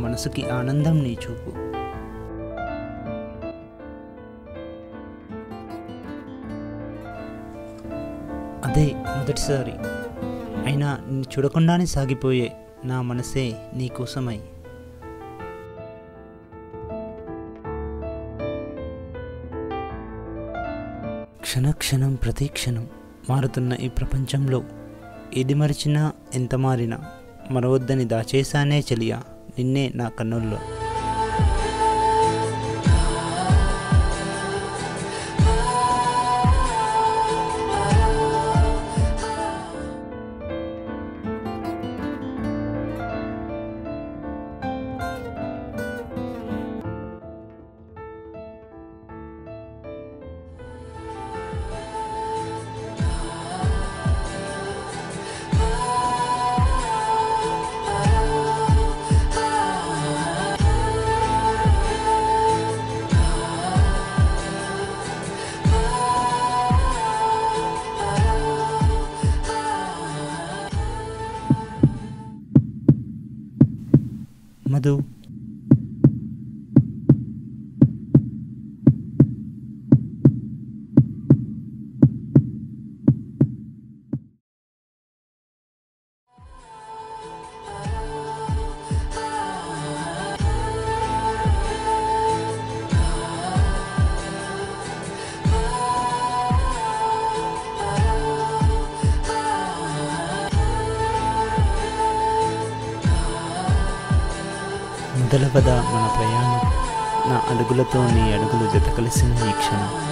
మనసుకి ఆనందం నీ చూపు అదే మొదటిసారి అయినా నిన్ను చూడకుండానే సాగిపోయే నా మనసే నీకోసమై క్షణక్షణం ప్రతి క్షణం మారుతున్న ఈ ప్రపంచంలో ఏది మరిచినా ఎంత మారినా మరవద్దని దాచేశానే చెలియా నిన్నే నా కన్నుల్లో మధు మొదలవదా మన ప్రయాణం నా అడుగులతో నీ అడుగులు జత కలిసిన ఈ క్షణం